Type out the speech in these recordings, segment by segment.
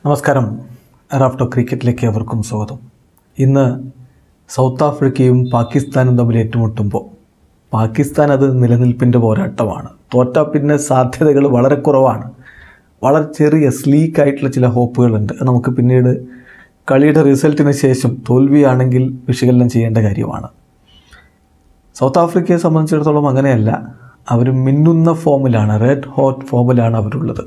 നമസ്കാരം റാഫ്റ്റോ ക്രിക്കറ്റിലേക്ക് അവർക്കും സ്വാഗതം ഇന്ന് സൗത്ത് ആഫ്രിക്കയും പാകിസ്ഥാനും തമ്മിൽ ഏറ്റുമുട്ടുമ്പോൾ പാകിസ്ഥാൻ അത് നിലനിൽപ്പിൻ്റെ പോരാട്ടമാണ് തോറ്റാ പിന്നെ സാധ്യതകൾ വളരെ കുറവാണ് വളരെ ചെറിയ സ്ലീക്ക് ആയിട്ടുള്ള ചില ഹോപ്പുകളുണ്ട് അത് നമുക്ക് പിന്നീട് കളിയുടെ റിസൾട്ടിന് ശേഷം തോൽവിയാണെങ്കിൽ വിശകലനം ചെയ്യേണ്ട കാര്യമാണ് സൗത്ത് ആഫ്രിക്കയെ സംബന്ധിച്ചിടത്തോളം അങ്ങനെയല്ല അവർ മിന്നുന്ന ഫോമിലാണ് റെഡ് ഹോട്ട് ഫോമിലാണ് അവരുള്ളത്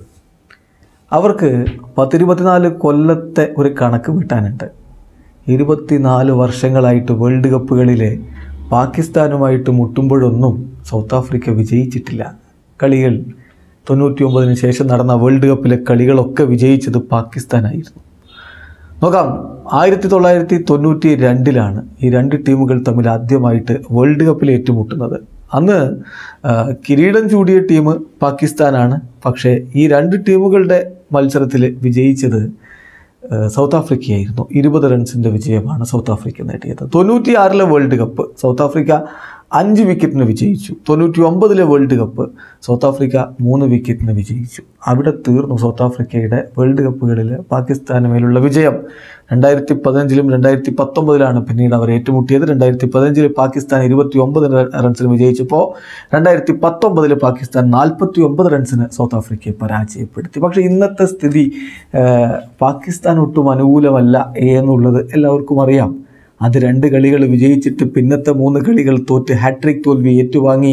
അവർക്ക് പത്തിരുപത്തിനാല് കൊല്ലത്തെ ഒരു കണക്ക് വീട്ടാനുണ്ട് ഇരുപത്തിനാല് വർഷങ്ങളായിട്ട് വേൾഡ് കപ്പുകളിലെ പാകിസ്ഥാനുമായിട്ട് മുട്ടുമ്പോഴൊന്നും സൗത്ത് ആഫ്രിക്ക വിജയിച്ചിട്ടില്ല കളികൾ തൊണ്ണൂറ്റി ഒമ്പതിന് ശേഷം നടന്ന വേൾഡ് കപ്പിലെ കളികളൊക്കെ വിജയിച്ചത് പാകിസ്ഥാനായിരുന്നു നോക്കാം ആയിരത്തി തൊള്ളായിരത്തി തൊണ്ണൂറ്റി രണ്ടിലാണ് ഈ രണ്ട് ടീമുകൾ തമ്മിൽ ആദ്യമായിട്ട് വേൾഡ് കപ്പിൽ ഏറ്റുമുട്ടുന്നത് അന്ന് ആ, കിരീടം ചൂടിയ ടീം പാകിസ്ഥാനാണ് പക്ഷേ ഈ രണ്ട് ടീമുകളുടെ മത്സരത്തിൽ വിജയിച്ചത് ആ, സൗത്ത് ആഫ്രിക്കയായിരുന്നു ഇരുപത് റൺസിൻ്റെ വിജയമാണ് സൗത്ത് ആഫ്രിക്ക നേടിയത് തൊണ്ണൂറ്റി ആറിലെ വേൾഡ് കപ്പ് സൗത്ത് ആഫ്രിക്ക അഞ്ച് വിക്കറ്റിന് വിജയിച്ചു തൊണ്ണൂറ്റി ഒമ്പതിലെ വേൾഡ് കപ്പ് സൗത്ത് ആഫ്രിക്ക മൂന്ന് വിക്കറ്റിന് വിജയിച്ചു അവിടെ തീർന്നു സൗത്ത് ആഫ്രിക്കയുടെ വേൾഡ് കപ്പുകളിൽ പാകിസ്ഥാന് മേലുള്ള വിജയം രണ്ടായിരത്തി പതിനഞ്ചിലും രണ്ടായിരത്തി പത്തൊമ്പതിലാണ് പിന്നീട് അവർ ഏറ്റുമുട്ടിയത് രണ്ടായിരത്തി പതിനഞ്ചിൽ പാകിസ്ഥാൻ ഇരുപത്തി ഒമ്പത് റൺസിന് വിജയിച്ചപ്പോൾ രണ്ടായിരത്തി പത്തൊമ്പതിൽ പാകിസ്ഥാൻ നാൽപ്പത്തി ഒമ്പത് റൺസിന് സൗത്ത് ആഫ്രിക്കയെ പരാജയപ്പെടുത്തി പക്ഷേ ഇന്നത്തെ സ്ഥിതി ആ, പാകിസ്ഥാൻ ഒട്ടും അനുകൂലമല്ല എന്നുള്ളത് എല്ലാവർക്കും അറിയാം അത് രണ്ട് കളികൾ വിജയിച്ചിട്ട് പിന്നത്തെ മൂന്ന് കളികൾ തോറ്റ് ഹാട്രിക് തോൽവി ഏറ്റുവാങ്ങി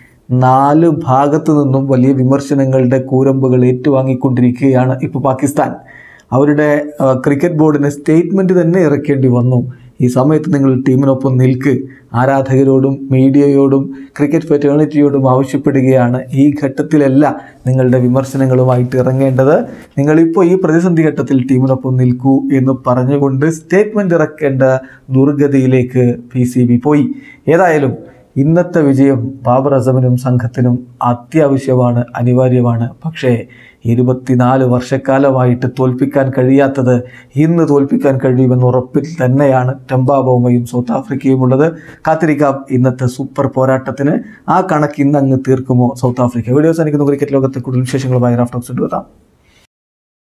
നാല് ഭാഗത്തു നിന്നും വലിയ വിമർശനങ്ങളുടെ കൂരമ്പുകൾ ഏറ്റുവാങ്ങിക്കൊണ്ടിരിക്കുകയാണ് ഇപ്പോൾ പാകിസ്ഥാൻ അവരുടെ ആ, ക്രിക്കറ്റ് ബോർഡിന് സ്റ്റേറ്റ്മെൻറ്റ് തന്നെ ഇറക്കേണ്ടി വന്നു ഈ സമയത്ത് നിങ്ങൾ ടീമിനൊപ്പം നിൽക്ക് ആരാധകരോടും മീഡിയയോടും ക്രിക്കറ്റ് ഫെറ്റേണിറ്റിയോടും ആവശ്യപ്പെടുകയാണ് ഈ ഘട്ടത്തിലല്ല നിങ്ങളുടെ വിമർശനങ്ങളുമായിട്ട് ഇറങ്ങേണ്ടത് നിങ്ങളിപ്പോൾ ഈ പ്രതിസന്ധി ഘട്ടത്തിൽ ടീമിനൊപ്പം നിൽക്കൂ എന്ന് പറഞ്ഞുകൊണ്ട് സ്റ്റേറ്റ്മെൻറ്റ് ഇറക്കേണ്ട ദുർഗതിയിലേക്ക് പി സി ബി പോയി ഏതായാലും ഇന്നത്തെ വിജയം ബാബർ അസമിനും സംഘത്തിനും അത്യാവശ്യമാണ് അനിവാര്യമാണ് പക്ഷേ ഇരുപത്തിനാല് വർഷക്കാലമായിട്ട് തോൽപ്പിക്കാൻ കഴിയാത്തത് ഇന്ന് തോൽപ്പിക്കാൻ കഴിയുമെന്ന ഉറപ്പിൽ തന്നെയാണ് ടെമ്പാബോമയും സൗത്ത് ആഫ്രിക്കയും ഉള്ളത് കാത്തിരിക്കാം ഇന്നത്തെ സൂപ്പർ പോരാട്ടത്തിന് ആ കണക്ക് ഇന്ന് അങ്ങ് തീർക്കുമോ സൗത്ത് ആഫ്രിക്ക വീഡിയോസ് എനിക്ക് ക്രിക്കറ്റ് ലോകത്തെ കൂടുതൽ വിശേഷങ്ങളുമായി റാഫ്റ്റോക്സ് എത്താം